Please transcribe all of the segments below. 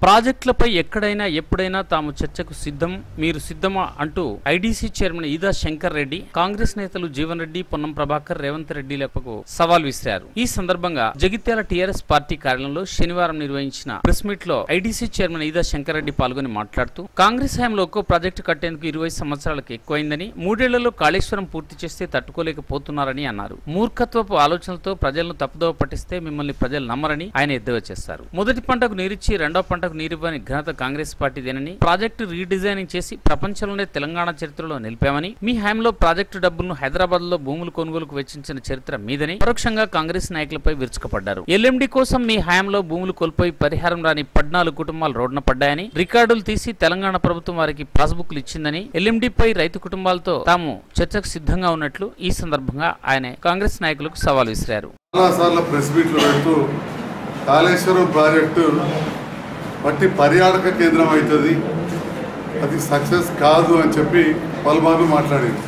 ప్రాజెక్టులపై ఎక్కడైనా ఎప్పుడైనా తాము చర్చకు సిద్ధం మీరు సిద్ధమా అంటూ ఐడీసీ చైర్మన్ ఈదా శంకర్ రెడ్డి కాంగ్రెస్ నేతలు జీవన్ రెడ్డి పొన్నం ప్రభాకర్ రేవంత్ రెడ్డిలకు సవాల్ విసిరారు ఈ సందర్భంగా జగిత్యాల టీఆర్ఎస్ పార్టీ కార్యాలయంలో శనివారం నిర్వహించిన ప్రెస్ మీట్ లో ఐడీసీ చైర్మన్ ఈదా శంకర్ రెడ్డి పాల్గొని మాట్లాడుతూ కాంగ్రెస్ హయాంలో ఒక్కో ప్రాజెక్టు కట్టేందుకు ఇరవై సంవత్సరాలకు ఎక్కువైందని మూడేళ్లలో కాళేశ్వరం పూర్తి చేస్తే తట్టుకోలేకపోతున్నారని అన్నారు మూర్ఖత్వపు ఆలోచనలతో ప్రజలను తప్పుదోవ పట్టిస్తే మిమ్మల్ని ప్రజలు నమ్మరని ఆయన ఎద్దేవా చేశారు మొదటి పంటకు నీరిచ్చి రెండో పంటకు నీరివ్వని ఘనత కాంగ్రెస్ పార్టీదేనని ప్రాజెక్టు రీడిజైనింగ్ చేసి ప్రపంచంలోనే తెలంగాణ చరిత్రలో నిలిపామని మీ హయాంలో ప్రాజెక్టు డబ్బులను హైదరాబాద్ లో భూములు కొనుగోలుకు వెచ్చించిన చరిత్ర మీదని పరోక్షంగా కాంగ్రెస్ నాయకులపై విరుచుకుపడ్డారు ఎల్ఎండి కోసం మీ హయాంలో భూములు కోల్పోయి పరిహారం రాని పద్నాలుగు కుటుంబాలు రోడ్డున పడ్డాయని రికార్డులు తీసి తెలంగాణ ప్రభుత్వం వారికి పాస్బుక్లు ఇచ్చిందని ఎల్ఎండిపై రైతు కుటుంబాలతో తాము చర్చకు సిద్ధంగా ఉన్నట్లు ఈ సందర్భంగా ఆయన కాంగ్రెస్ నాయకులకు సవాల్ విసిరారు చాలాసార్లు ప్రెస్ మీట్లు పెడుతూ కాళేశ్వరం ప్రాజెక్టు బట్టి పర్యాటక కేంద్రం అవుతుంది అది సక్సెస్ కాదు అని చెప్పి పలుమార్లు మాట్లాడింది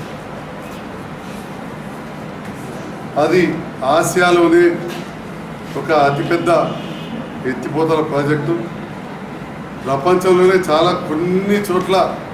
అది ఆసియాలోనే ఒక అతిపెద్ద ఎత్తిపోతల ప్రాజెక్టు ప్రపంచంలోనే చాలా కొన్ని చోట్ల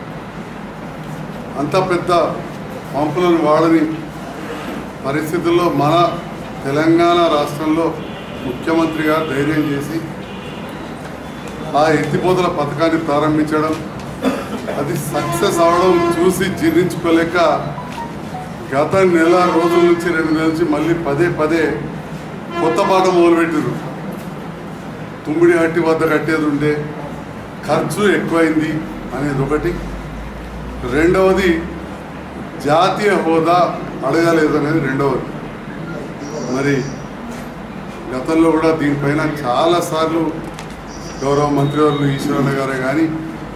అంత పెద్ద పంపులను వాడని పరిస్థితుల్లో మన తెలంగాణ రాష్ట్రంలో ముఖ్యమంత్రి గారు ధైర్యం చేసి ఆ ఎత్తిపోతల పథకాన్ని ప్రారంభించడం అది సక్సెస్ అవడం చూసి జీర్ణించుకోలేక గత నెల రోజుల నుంచి రెండు నెలల నుంచి మళ్ళీ పదే పదే కొత్త పాట మొదలుపెట్టారు తుమ్మిడి హట్టి వద్ద కట్టేది ఉండే ఖర్చు ఎక్కువైంది అనేది ఒకటి రెండవది జాతీయ హోదా అడగలేదు అనేది రెండవది మరి గతంలో కూడా దీనిపైన చాలాసార్లు గౌరవ మంత్రివర్యులు ఈశ్వరన్న గారే కానీ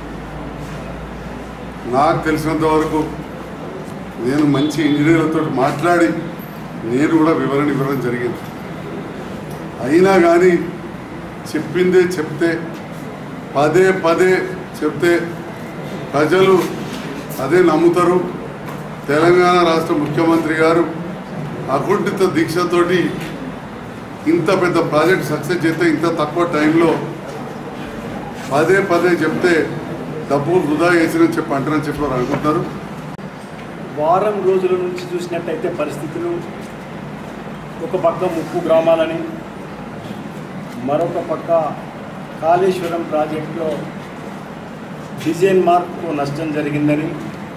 నాకు తెలిసినంత వరకు నేను మంచి ఇంజనీర్లతో మాట్లాడి నేను కూడా వివరణ ఇవ్వడం జరిగింది అయినా కానీ చెప్పిందే చెప్తే పదే పదే చెప్తే ప్రజలు అదే నమ్ముతారు తెలంగాణ రాష్ట్ర ముఖ్యమంత్రి గారు అకుంఠిత దీక్షతోటి ఇంత పెద్ద ప్రాజెక్ట్ సక్సెస్ చేస్తే ఇంత తక్కువ టైంలో పదే పదే చెప్తే డబ్బులు వృధా చేసినని చెప్పి అంటారని చెప్పి వారు అనుకుంటున్నారు వారం రోజుల నుంచి చూసినట్టయితే పరిస్థితులు ఒక పక్క ముప్పు గ్రామాలని మరొక పక్క కాళేశ్వరం ప్రాజెక్టులో డిజైన్ మార్పుకు నష్టం జరిగిందని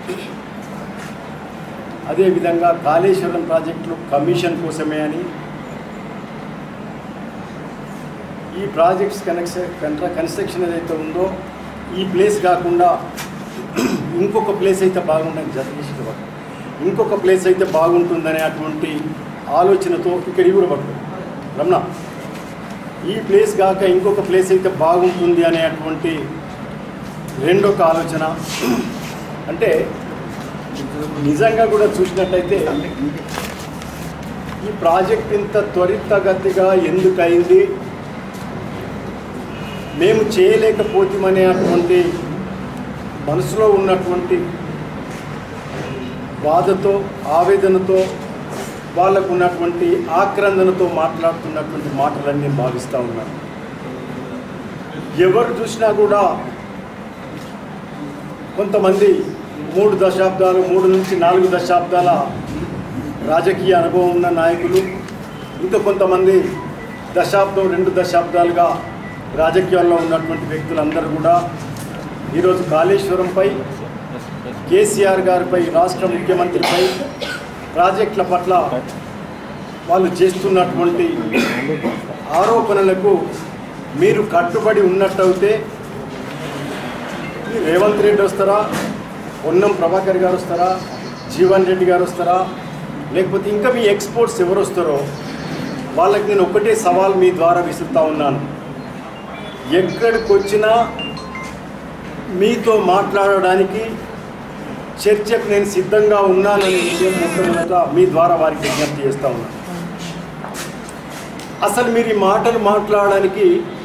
అదేవిధంగా కాళేశ్వరం ప్రాజెక్టులు కమిషన్ కోసమే అని ఈ ప్రాజెక్ట్స్ కనెక్షన్ కంట్రా కన్స్ట్రక్షన్ ఏదైతే ఉందో ఈ ప్లేస్ కాకుండా ఇంకొక ప్లేస్ అయితే బాగుంటుంది జగదీశ్వర ఇంకొక ప్లేస్ అయితే బాగుంటుందనే అటువంటి ఆలోచనతో ఇక్కడ ఇవి కూడా పడుతుంది రమణ ఈ ప్లేస్ కాక ఇంకొక ప్లేస్ అయితే బాగుంటుంది అనేటువంటి రెండొక ఆలోచన అంటే నిజంగా కూడా చూసినట్టయితే ఈ ప్రాజెక్ట్ ఇంత త్వరితగతిగా ఎందుకైంది మేము చేయలేకపోతామనే అటువంటి మనసులో ఉన్నటువంటి బాధతో ఆవేదనతో వాళ్ళకు ఉన్నటువంటి ఆక్రందనతో మాట్లాడుతున్నటువంటి మాటలన్నీ నేను భావిస్తూ ఉన్నాను ఎవరు చూసినా కూడా కొంతమంది మూడు దశాబ్దాలు మూడు నుంచి నాలుగు దశాబ్దాల రాజకీయ అనుభవం ఉన్న నాయకులు ఇంకా కొంతమంది దశాబ్దం రెండు దశాబ్దాలుగా రాజకీయాల్లో ఉన్నటువంటి వ్యక్తులందరూ కూడా ఈరోజు కాళేశ్వరంపై కేసీఆర్ గారిపై రాష్ట్ర ముఖ్యమంత్రిపై ప్రాజెక్టుల పట్ల వాళ్ళు చేస్తున్నటువంటి ఆరోపణలకు మీరు కట్టుబడి ఉన్నట్టయితే ఈ రేవంత్ రెడ్డి వస్తారా పొన్నం ప్రభాకర్ గారు వస్తారా జీవన్ రెడ్డి గారు వస్తారా లేకపోతే ఇంకా మీ ఎక్స్పోర్ట్స్ ఎవరు వస్తారో వాళ్ళకి నేను ఒకటే సవాల్ మీ ద్వారా విసురుతా ఉన్నాను ఎక్కడికి వచ్చినా మీతో మాట్లాడడానికి చర్చకు నేను సిద్ధంగా ఉన్నానని విషయం మొట్టమొదట మీ ద్వారా వారికి విజ్ఞప్తి చేస్తా ఉన్నాను అసలు మీరు ఈ మాటలు మాట్లాడడానికి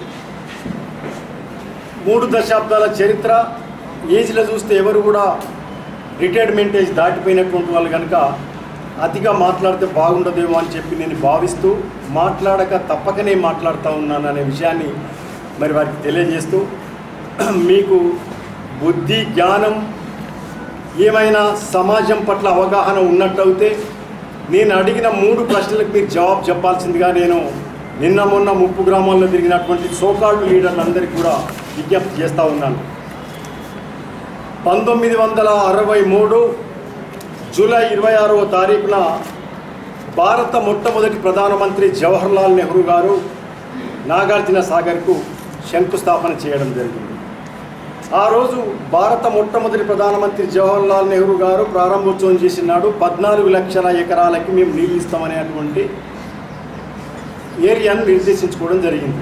మూడు దశాబ్దాల చరిత్ర ఏజ్లో చూస్తే ఎవరు కూడా రిటైర్మెంట్ ఏజ్ దాటిపోయినటువంటి వాళ్ళు కనుక అతిగా మాట్లాడితే బాగుండదేమో అని చెప్పి నేను భావిస్తూ మాట్లాడక తప్పకనే మాట్లాడుతూ ఉన్నాను అనే విషయాన్ని మరి వారికి తెలియజేస్తూ మీకు బుద్ధి జ్ఞానం ఏమైనా సమాజం పట్ల అవగాహన ఉన్నట్టయితే నేను అడిగిన మూడు ప్రశ్నలకు మీరు జవాబు చెప్పాల్సిందిగా నేను నిన్న మొన్న ముప్పు గ్రామాల్లో తిరిగినటువంటి సోకాళ్ళు లీడర్లందరికీ కూడా విజ్ఞప్తి చేస్తూ ఉన్నాను పంతొమ్మిది వందల అరవై మూడు జూలై ఇరవై ఆరవ తారీఖున భారత మొట్టమొదటి ప్రధానమంత్రి జవహర్లాల్ నెహ్రూ గారు నాగార్జున సాగర్కు శంకుస్థాపన చేయడం జరిగింది ఆ రోజు భారత మొట్టమొదటి ప్రధానమంత్రి జవహర్లాల్ నెహ్రూ గారు ప్రారంభోత్సవం చేసినాడు పద్నాలుగు లక్షల ఎకరాలకి మేము నీళ్ళు ఇస్తామనేటువంటి ఏరియాను నిర్దేశించుకోవడం జరిగింది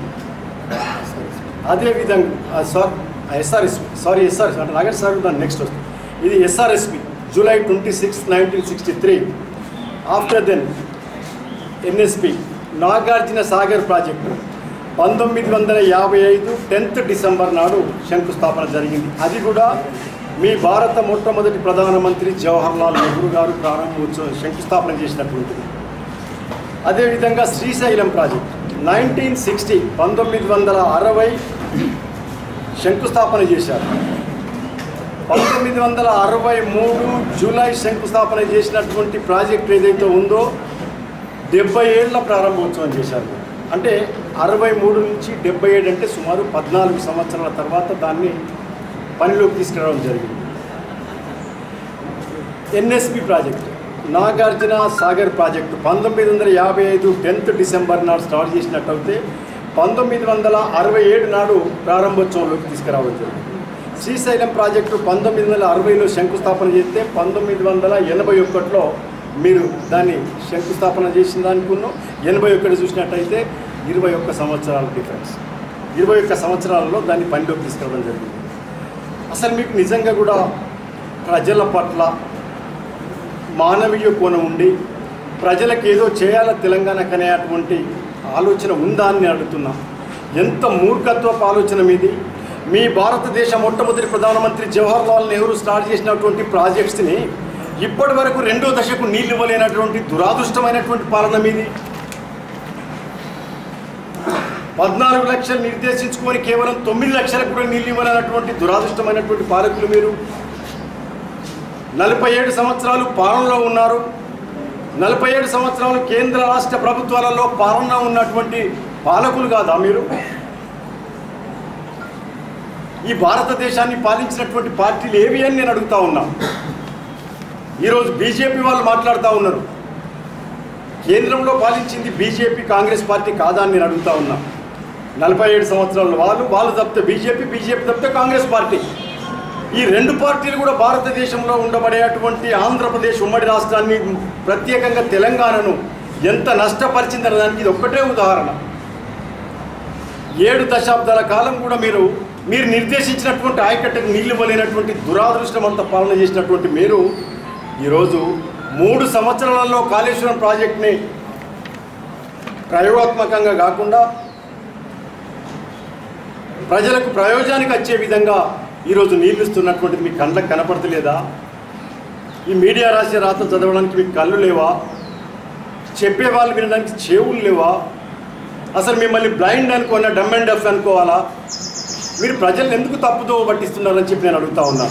అదేవిధంగా సార్ ఎస్ఆర్ఎస్పి సారీ ఎస్ఆర్ఎస్ అంటే నాగర్ సార్ దాని నెక్స్ట్ వస్తుంది ఇది SRSP July twenty six nineteen sixty three after then NSP Nagarjuna Sagar project పంతొమ్మిది వందల యాభై ఐదు టెన్త్ డిసెంబర్ నాడు శంకుస్థాపన జరిగింది అది కూడా మీ భారత మొట్టమొదటి ప్రధానమంత్రి జవహర్లాల్ నెహ్రూ గారు ప్రారంభోత్సవం శంకుస్థాపన చేసినటువంటిది అదేవిధంగా శ్రీశైలం ప్రాజెక్ట్ నైన్టీన్ సిక్స్టీ పంతొమ్మిది వందల అరవై శంకుస్థాపన చేశారు పంతొమ్మిది వందల అరవై మూడు జూలై శంకుస్థాపన చేసినటువంటి ప్రాజెక్ట్ ఏదైతే ఉందో డెబ్బై ఏళ్ళ ప్రారంభోత్సవం చేశారు అంటే అరవై మూడు నుంచి డెబ్బై ఏడు అంటే సుమారు పద్నాలుగు సంవత్సరాల తర్వాత దాన్ని పనిలోకి తీసుకురావడం జరిగింది NSP project Nagarjuna Sagar project పంతొమ్మిది వందల యాభై ఐదు టెన్త్ డిసెంబర్ నాడు స్టార్ట్ చేసినట్టయితే పంతొమ్మిది వందల అరవై ఏడు నాడు ప్రారంభోత్సవంలోకి తీసుకురావడం జరిగింది శ్రీశైలం ప్రాజెక్టు పంతొమ్మిది వందల అరవైలో శంకుస్థాపన చేస్తే పంతొమ్మిది వందల ఎనభై ఒకటిలో మీరు దాన్ని శంకుస్థాపన చేసిన దానికున్న ఎనభై ఒకటి చూసినట్టయితే ఇరవై ఒక్క సంవత్సరాల డిఫరెన్స్ ఇరవై ఒక్క సంవత్సరాలలో దాన్ని పనిలోకి తీసుకురావడం జరిగింది అసలు మీకు నిజంగా కూడా ప్రజల పట్ల మానవీయ కోణం ఉండి ప్రజలకు ఏదో చేయాల తెలంగాణకు అనేటువంటి ఆలోచన ఉందా అని నేను అడుగుతున్నా ఎంత మూర్ఖత్వపు ఆలోచన మీది మీ భారతదేశ మొట్టమొదటి ప్రధానమంత్రి జవహర్లాల్ నెహ్రూ స్టార్ట్ చేసినటువంటి ప్రాజెక్ట్స్ని ఇప్పటి వరకు రెండో దశకు నీళ్ళు ఇవ్వలేనటువంటి దురాదృష్టమైనటువంటి పాలన మీది పద్నాలుగు లక్షలు నిర్దేశించుకొని కేవలం తొమ్మిది లక్షలకు కూడా నీళ్ళు ఇవ్వలేనటువంటి దురాదృష్టమైనటువంటి పాలకులు మీరు నలభై ఏడు సంవత్సరాలు పాలనలో ఉన్నారు నలభై ఏడు సంవత్సరాలు కేంద్ర రాష్ట్ర ప్రభుత్వాలలో పాలన ఉన్నటువంటి పాలకులు కాదా మీరు ఈ భారతదేశాన్ని పాలించినటువంటి పార్టీలు ఏవి అని నేను అడుగుతా ఉన్నా ఈరోజు బీజేపీ వాళ్ళు మాట్లాడుతూ ఉన్నారు కేంద్రంలో పాలించింది బీజేపీ కాంగ్రెస్ పార్టీ కాదా అని నేను అడుగుతా ఉన్నా నలభై ఏడు సంవత్సరాల వాళ్ళు వాళ్ళు తప్పితే బీజేపీ బీజేపీ తప్పితే కాంగ్రెస్ పార్టీ ఈ రెండు పార్టీలు కూడా భారతదేశంలో ఉండబడేటువంటి ఆంధ్రప్రదేశ్ ఉమ్మడి రాష్ట్రాన్ని ప్రత్యేకంగా తెలంగాణను ఎంత నష్టపరిచిందనే దానికి ఇది ఒక్కటే ఉదాహరణ ఏడు దశాబ్దాల కాలం కూడా మీరు మీరు నిర్దేశించినటువంటి ఆయకట్టకు నీళ్లు ఇవ్వలేనటువంటి దురాదృష్టమంత పాలన చేసినటువంటి మీరు ఈరోజు మూడు సంవత్సరాలలో కాళేశ్వరం ప్రాజెక్ట్ని ప్రయోగాత్మకంగా కాకుండా ప్రజలకు ప్రయోజనానికి వచ్చే విధంగా ఈరోజు నీళ్ళు ఇస్తున్నటువంటిది మీ కళ్ళకు కనపడతలేదా ఈ మీడియా రాసే రాత చదవడానికి మీకు కళ్ళు లేవా చెప్పే వాళ్ళు వినడానికి చెవులు లేవా అసలు మిమ్మల్ని బ్లైండ్ అనుకోనా డమ్ అండ్ డఫ్ అనుకోవాలా మీరు ప్రజలను ఎందుకు తప్పుదో పట్టిస్తున్నారని చెప్పి నేను అడుగుతా ఉన్నా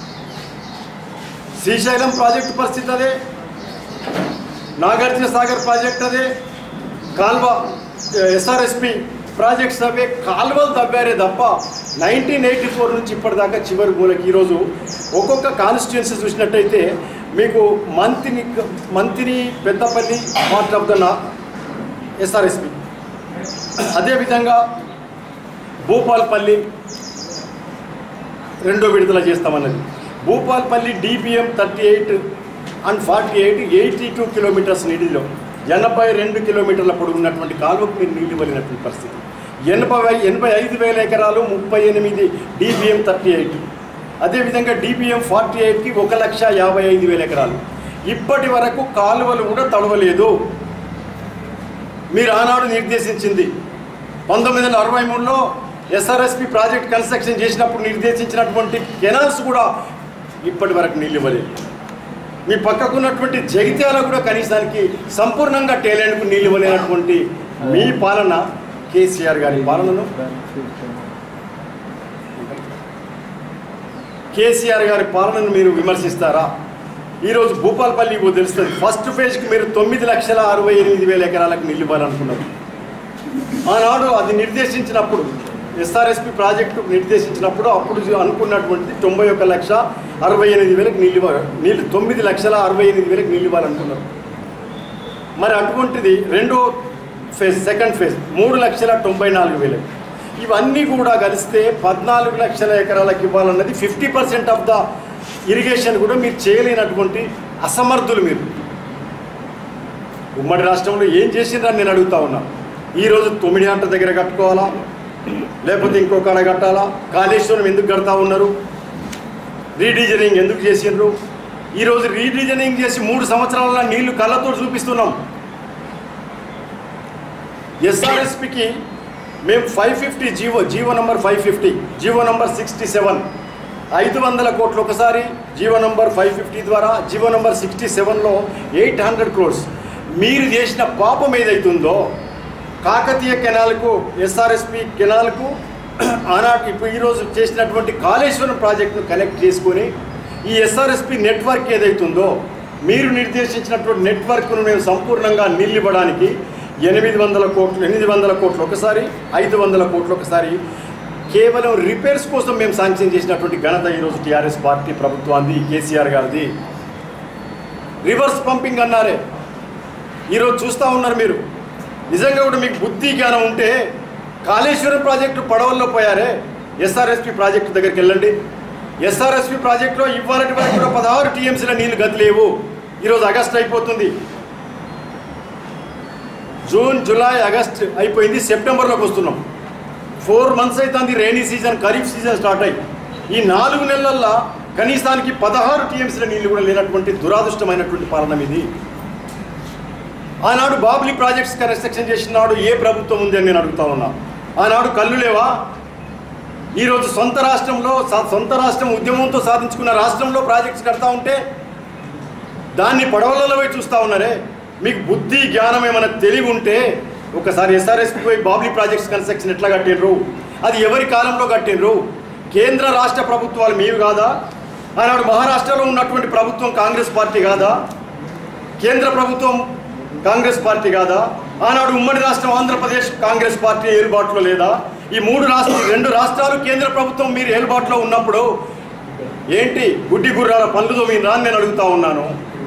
శ్రీశైలం ప్రాజెక్టు పరిస్థితి అదే నాగార్జున సాగర్ ప్రాజెక్ట్ అదే కాల్వ ఎస్ఆర్ఎస్పి ప్రాజెక్ట్స్ అవే కాలువలు తవ్వారే తప్ప నైన్టీన్ ఎయిటీ ఫోర్ నుంచి ఇప్పటిదాకా చివరి మూలకి ఈరోజు ఒక్కొక్క కాన్స్టిట్యున్సీ చూసినట్టయితే మీకు Manthani Manthani Peddapalli part of the నా ఎస్ఆర్ఎస్పి అదేవిధంగా భూపాల్పల్లి రెండో విడుదల చేస్తామన్నది Bhupalpally DBM thirty eight and forty eight eighty two kilometers నీటిలో ఎనభై రెండు కిలోమీటర్ల పొడుగున్నటువంటి కాలువకు మీరు నీళ్లు ఇవ్వలేనటువంటి పరిస్థితి ఎనభై ఎనభై ఐదు వేల ఎకరాలు ముప్పై ఎనిమిది డిబిఎం థర్టీ ఎయిట్ అదేవిధంగా డిబిఎం ఫార్టీ ఎయిట్కి ఒక లక్ష యాభై ఐదు వేల ఎకరాలు ఇప్పటి వరకు కాలువలు కూడా తడవలేదు మీరు ఆనాడు నిర్దేశించింది పంతొమ్మిది వందల అరవై మూడులో ఎస్ఆర్ఎస్పి ప్రాజెక్ట్ కన్స్ట్రక్షన్ చేసినప్పుడు నిర్దేశించినటువంటి కెనాల్స్ కూడా ఇప్పటి వరకు నీళ్ళు ఇవ్వలేదు మీ పక్కకున్నటువంటి జగిత్యాల కూడా కనీసానికి సంపూర్ణంగా టేలెంట్కు నీళ్ళు ఇవ్వలేనటువంటి మీ పాలన కేసీఆర్ గారి పాలనను కేసీఆర్ గారి పాలనను మీరు విమర్శిస్తారా ఈరోజు భూపాలపల్లి ఇవ్వ తెలుస్తుంది ఫస్ట్ ఫేజ్కి మీరు తొమ్మిది లక్షల అరవై ఎనిమిది వేల ఎకరాలకు నీళ్ళు ఇవ్వాలనుకున్నారు ఆనాడు అది నిర్దేశించినప్పుడు ఎస్ఆర్ఎస్పి ప్రాజెక్టు నిర్దేశించినప్పుడు అప్పుడు అనుకున్నటువంటిది తొంభై ఒక్క లక్ష అరవై ఎనిమిది వేలకు నీళ్ళు ఇవ్వ నీళ్ళు తొమ్మిది లక్షల అరవై ఎనిమిది వేలకు నీళ్ళు ఇవ్వాలనుకున్నారు మరి అటువంటిది రెండో ఫేజ్ సెకండ్ ఫేజ్ మూడు లక్షల తొంభై నాలుగు వేలు ఇవన్నీ కూడా కలిస్తే పద్నాలుగు లక్షల ఎకరాలకు ఇవ్వాలన్నది fifty percent of the irrigation కూడా మీరు చేయలేనటువంటి అసమర్థులు మీరు ఉమ్మడి రాష్ట్రంలో ఏం చేసిండ్రని నేను అడుగుతా ఉన్నా ఈరోజు తొమ్మిది గంటల దగ్గర కట్టుకోవాలా లేకపోతే ఇంకో కాడ కట్టాలా కాళేశ్వరం ఎందుకు కడతా ఉన్నారు రీడిజనింగ్ ఎందుకు చేసిండ్రు ఈరోజు రీడిజనింగ్ చేసి మూడు సంవత్సరాల నీళ్లు కళ్ళతో చూపిస్తున్నాం ఎస్ఆర్ఎస్పికి మేము five fifty GO GO number five fifty GO number sixty seven ఐదు వందల కోట్లు ఒకసారి జీవో నంబర్ ఫైవ్ ఫిఫ్టీ ద్వారా జీవో నంబర్ సిక్స్టీ సెవెన్లో ఎయిట్ హండ్రెడ్ క్రోర్స్ మీరు చేసిన పాపం ఏదైతుందో కాకతీయ కెనాల్కు ఎస్ఆర్ఎస్పి కెనాల్కు ఆనాటి ఇప్పుడు ఈరోజు చేసినటువంటి కాళేశ్వరం ప్రాజెక్టును కనెక్ట్ చేసుకొని ఈ ఎస్ఆర్ఎస్పి నెట్వర్క్ ఏదైతుందో మీరు నిర్దేశించినటువంటి నెట్వర్క్ను మేము సంపూర్ణంగా నిలివ్వడానికి ఎనిమిది వందల కోట్లు ఎనిమిది వందల కోట్లు ఒకసారి ఐదు వందల కోట్లు ఒకసారి కేవలం రిపేర్స్ కోసం మేము శాంక్షన్ చేసినటువంటి ఘనత ఈరోజు టీఆర్ఎస్ పార్టీ ప్రభుత్వాన్ని కేసీఆర్ గారిది రివర్స్ పంపింగ్ అన్నారే ఈరోజు చూస్తూ ఉన్నారు మీరు నిజంగా కూడా మీకు బుద్ధి జ్ఞానం ఉంటే కాళేశ్వరం ప్రాజెక్టు పడవల్లో పోయారే ఎస్ఆర్ఎస్పి ప్రాజెక్టు దగ్గరికి వెళ్ళండి ఎస్ఆర్ఎస్పి ప్రాజెక్టులో ఇవ్వాలంటే వరకు కూడా పదహారు టీఎంసీల నీళ్లు గతి లేవు ఈరోజు ఆగస్ట్ అయిపోతుంది జూన్ జూలై ఆగస్ట్ అయిపోయింది సెప్టెంబర్లోకి వస్తున్నాం ఫోర్ మంత్స్ అవుతుంది rainy season kharif season start అయ్యి ఈ నాలుగు నెలల్లో కనీసానికి పదహారు టీఎంసీల నీళ్లు కూడా లేనటువంటి దురాదృష్టమైనటువంటి పాలన ఇది ఆనాడు బాబ్లీ ప్రాజెక్ట్స్ కన్స్ట్రక్షన్ చేసినాడు ఏ ప్రభుత్వం ఉంది అని నేను అడుగుతా ఉన్నా ఆనాడు కళ్ళు లేవా ఈరోజు సొంత రాష్ట్రంలో స- సొంత రాష్ట్రం ఉద్యమంతో సాధించుకున్న రాష్ట్రంలో ప్రాజెక్ట్స్ కడతా ఉంటే దాన్ని పడవలలో పోయి చూస్తూ ఉన్నారే మీకు బుద్ధి జ్ఞానం ఏమైనా తెలివి ఉంటే ఒకసారి ఎస్ఆర్ఎస్కి పోయి బాబ్లీ ప్రాజెక్ట్స్ కన్స్ట్రక్షన్ ఎట్లా కట్టిండ్రు అది ఎవరి కాలంలో కట్టిండ్రు కేంద్ర రాష్ట్ర ప్రభుత్వాలు మీవి కాదా ఆనాడు మహారాష్ట్రలో ఉన్నటువంటి ప్రభుత్వం కాంగ్రెస్ పార్టీ కాదా కేంద్ర ప్రభుత్వం కాంగ్రెస్ పార్టీ కాదా ఆనాడు ఉమ్మడి రాష్ట్రం ఆంధ్రప్రదేశ్ కాంగ్రెస్ పార్టీ ఏలుబాటులో లేదా ఈ మూడు రాష్ట్ర రెండు రాష్ట్రాలు కేంద్ర ప్రభుత్వం మీరు ఏలుబాటులో ఉన్నప్పుడు ఏంటి గుడ్డి గుర్రాల పనులు తోమినరా అని నేను అడుగుతా ఉన్నాను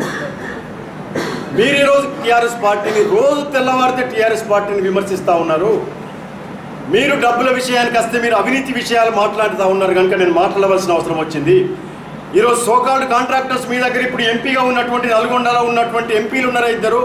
మీరు ఈరోజు టీఆర్ఎస్ పార్టీని రోజు తెల్లవారితే టీఆర్ఎస్ పార్టీని విమర్శిస్తూ ఉన్నారు మీరు డబ్బుల విషయానికి వస్తే మీరు అవినీతి విషయాలు మాట్లాడుతూ ఉన్నారు కనుక నేను మాట్లాడవలసిన అవసరం వచ్చింది ఈరోజు సోకాల్డ్ కాంట్రాక్టర్స్ మీ దగ్గర ఇప్పుడు ఎంపీగా ఉన్నటువంటి నల్గొండలో ఉన్నటువంటి ఎంపీలు ఉన్నారా ఇద్దరు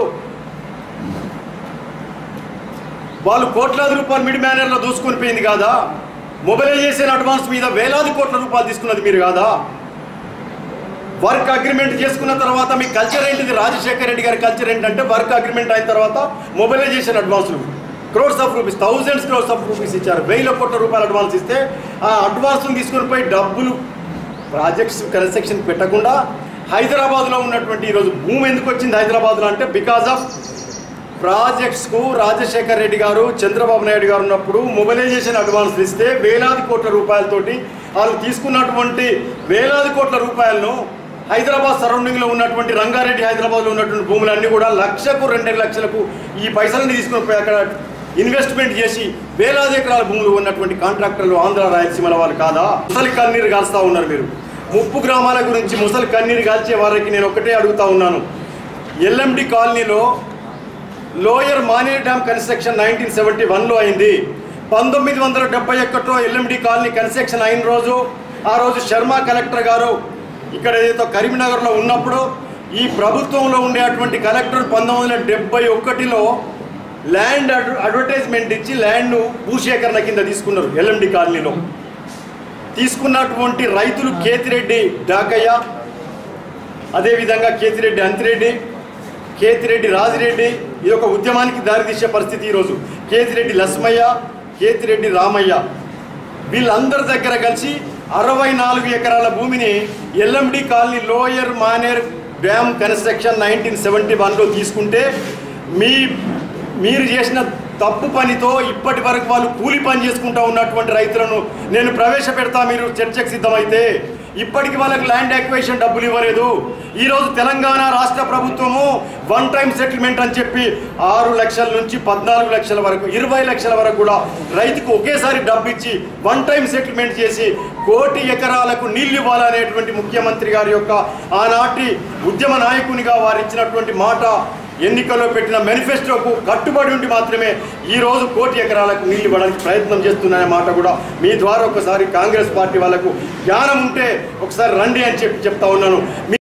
వాళ్ళు కోట్లాది రూపాయలు మిడ్ మేనర్లో దూసుకొని పోయింది కాదా మొబిలైజేషన్ అడ్వాన్స్ మీద వేలాది కోట్ల రూపాయలు తీసుకున్నది మీరు కాదా వర్క్ అగ్రిమెంట్ చేసుకున్న తర్వాత మీ కల్చర్ ఏంటిది రాజశేఖర్ రెడ్డి గారి కల్చర్ ఏంటంటే వర్క్ అగ్రిమెంట్ అయిన తర్వాత మొబిలైజేషన్ అడ్వాన్స్లు crores of rupees thousands crores of rupees ఇచ్చారు వేల కోట్ల రూపాయలు అడ్వాన్స్ ఇస్తే ఆ అడ్వాన్స్ని తీసుకొని పోయి డబ్బులు ప్రాజెక్ట్స్ కన్స్ట్రక్షన్ పెట్టకుండా హైదరాబాద్లో ఉన్నటువంటి ఈరోజు భూమి ఎందుకు వచ్చింది హైదరాబాద్లో అంటే బికాజ్ ఆఫ్ ప్రాజెక్ట్స్కు రాజశేఖర్ రెడ్డి గారు చంద్రబాబు నాయుడు గారు ఉన్నప్పుడు మొబిలైజేషన్ అడ్వాన్స్ ఇస్తే వేలాది కోట్ల రూపాయలతోటి వాళ్ళు తీసుకున్నటువంటి వేలాది కోట్ల రూపాయలను హైదరాబాద్ సరౌండింగ్లో ఉన్నటువంటి రంగారెడ్డి హైదరాబాద్లో ఉన్నటువంటి భూములన్నీ కూడా లక్షకు రెండు లక్షలకు ఈ పైసలని తీసుకొని పోయి అక్కడ ఇన్వెస్ట్మెంట్ చేసి వేలాది ఎకరాల భూములు ఉన్నటువంటి కాంట్రాక్టర్లు ఆంధ్ర రాయలసీమల వాళ్ళు కాదా ముసలి కన్నీరు కాల్స్తా ఉన్నారు మీరు ముప్పు గ్రామాల గురించి ముసలి కన్నీరు కాల్చే వారికి నేను ఒకటే అడుగుతా ఉన్నాను ఎల్ఎండి కాలనీలో lower Maner dam construction nineteen seventy వన్లో అయింది పంతొమ్మిది వందల డెబ్బై ఒకటిలో ఎల్ఎండి కాలనీ కన్స్ట్రక్షన్ అయిన రోజు ఆ రోజు శర్మ కలెక్టర్ గారు ఇక్కడ ఏదైతే కరీంనగర్లో ఉన్నప్పుడు ఈ ప్రభుత్వంలో ఉండేటువంటి కలెక్టర్ పంతొమ్మిది వందల డెబ్బై ఒకటిలో ల్యాండ్ అడ్వ అడ్వర్టైజ్మెంట్ ఇచ్చి ల్యాండ్ను భూసేకరణ కింద తీసుకున్నారు ఎల్ఎండి కాలనీలో తీసుకున్నటువంటి రైతులు కేతిరెడ్డి డాకయ్య అదేవిధంగా కేతిరెడ్డి అంతిరెడ్డి కేతిరెడ్డి రాజిరెడ్డి ఇది ఒక ఉద్యమానికి దారితీసే పరిస్థితి ఈరోజు కేతిరెడ్డి లస్మయ్య కేతిరెడ్డి రామయ్య వీళ్ళందరి దగ్గర కలిసి అరవై నాలుగు ఎకరాల భూమిని LMD colony lower Maner dam construction nineteen seventy వన్లో తీసుకుంటే మీ మీరు చేసిన తప్పు పనితో ఇప్పటి వరకు వాళ్ళు కూలి పని చేసుకుంటూ ఉన్నటువంటి రైతులను నేను ప్రవేశపెడతా మీరు చర్చకు సిద్ధమైతే ఇప్పటికి వాళ్ళకి ల్యాండ్ యాక్వేషన్ డబ్బులు ఇవ్వలేదు ఈరోజు తెలంగాణ రాష్ట్ర ప్రభుత్వము వన్ టైం సెటిల్మెంట్ అని చెప్పి ఆరు లక్షల నుంచి పద్నాలుగు లక్షల వరకు ఇరవై లక్షల వరకు కూడా రైతుకు ఒకేసారి డబ్బు ఇచ్చి వన్ టైం సెటిల్మెంట్ చేసి కోటి ఎకరాలకు నీళ్లు ఇవ్వాలనేటువంటి ముఖ్యమంత్రి గారి యొక్క ఆనాటి ఉద్యమ నాయకునిగా వారు ఇచ్చినటువంటి మాట ఎన్నికల్లో పెట్టిన మేనిఫెస్టోకు కట్టుబడి ఉండి మాత్రమే ఈ రోజు కోటి ఎకరాలకు నీళ్లు ఇవ్వడానికి ప్రయత్నం చేస్తున్నాయనే మాట కూడా మీ ద్వారా ఒకసారి కాంగ్రెస్ పార్టీ వాళ్ళకు జ్ఞానం ఉంటే ఒకసారి రండి అని చెప్పి చెప్తా ఉన్నాను మీ